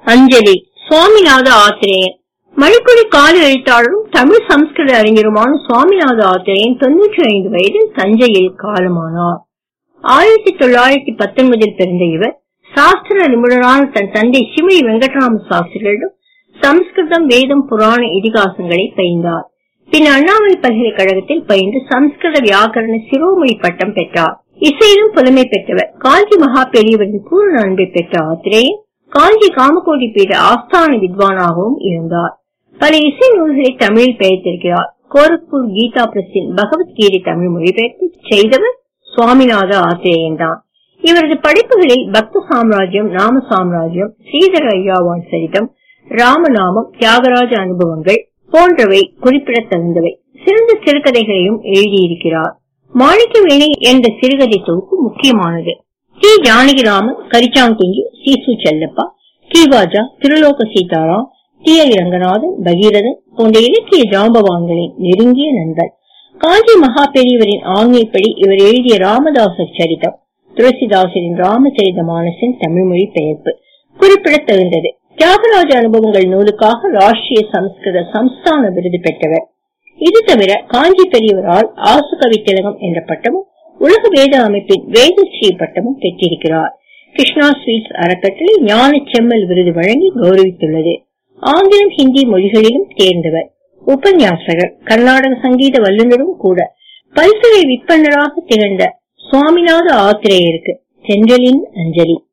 அஞ்சலி சுவாமிநாத ஆத்திரேயர் மணிக்குடி கால எழுத்தாளரும் தமிழ் சமஸ்கிருத அறிஞருமான சுவாமிநாத ஆத்திரேயன் தொன்னூற்றி ஐந்து வயதில் தஞ்சையில் காலமானார் ஆயிரத்தி தொள்ளாயிரத்தி பத்தொன்பதில் பிறந்த இவர் சாஸ்திர நிபுணரான தன் தந்தை சிமி வெங்கட்ராம சாஸ்திரிகளிடம் சமஸ்கிருதம் வேதம் புராண இதிகாசங்களை பயின்றார் பின் அண்ணாமலை பல்கலைக்கழகத்தில் பயின்று சமஸ்கிருத வியாக்கரண சிரோமணி பட்டம் பெற்றார் இசையிலும் புலமை பெற்றவர் காஞ்சி மகா பெரியவரின் பூர்ண அன்பை பெற்ற ஆத்திரேயன் காஞ்சி காமகோடி பீட ஆஸ்தான வித்வானாகவும் இருந்தார் பல இசை நூல்களை தமிழில் பெயர்த்திருக்கிறார் கோரக்பூர் கீதா பிரஸின் பகவத்கீதை தமிழ் மொழிபெயர்ப்பு செய்தவர் சுவாமிநாத ஆத்திரேயன் தான் இவரது படைப்புகளில் பக்த சாம்ராஜ்யம் நாம சாம்ராஜ்யம் ஸ்ரீதர ஐயாவான் சரிதம் ராமநாமம் தியாகராஜ அனுபவங்கள் போன்றவை குறிப்பிடத்தகுந்தவை சிறந்த சிறுகதைகளையும் எழுதியிருக்கிறார் மாணிக்கவேணி என்ற சிறுகதை தொகுப்பு முக்கியமானது டி ஜானகிராமன் கரிச்சாங்குஞ்சு சீசு செல்லப்பா கீவாஜா திருலோக சீதாராம் டி ஐ ரங்கநாதன் பகீரதன் போன்ற இலக்கிய ஜாம்பவான்களின் நெருங்கிய நண்பர் காஞ்சி மகா பெரியவரின் ஆண்மைப்படி இவர் எழுதிய ராமதாசர் சரிதம் துளசிதாசரின் ராமச்சரித மானசின் தமிழ்மொழி பெயர்ப்பு குறிப்பிடத்தகுந்தது தியாகராஜ அனுபவங்கள் நூலுக்காக ராஷ்டிரிய சமஸ்கிருத சம்ஸ்தான விருது பெற்றவர் இது தவிர காஞ்சி பெரியவரால் ஆசு கவி திலகம் என்ற பட்டமும் உலக வேத அமைப்பின் வேதஸ்ரீ பட்டமும் பெற்றிருக்கிறார் கிருஷ்ணா ஸ்வீட்ஸ் அறக்கட்டளை ஞான செம்மல் விருது வழங்கி கௌரவித்துள்ளது ஆங்கிலம் ஹிந்தி மொழிகளிலும் தேர்ந்தவர் உபன்யாசகர் கர்நாடக சங்கீத வல்லுநரும் கூட பல்துறை விற்பனராக திகழ்ந்த சுவாமிநாத ஆத்திரேயருக்கு சென்றலின் அஞ்சலி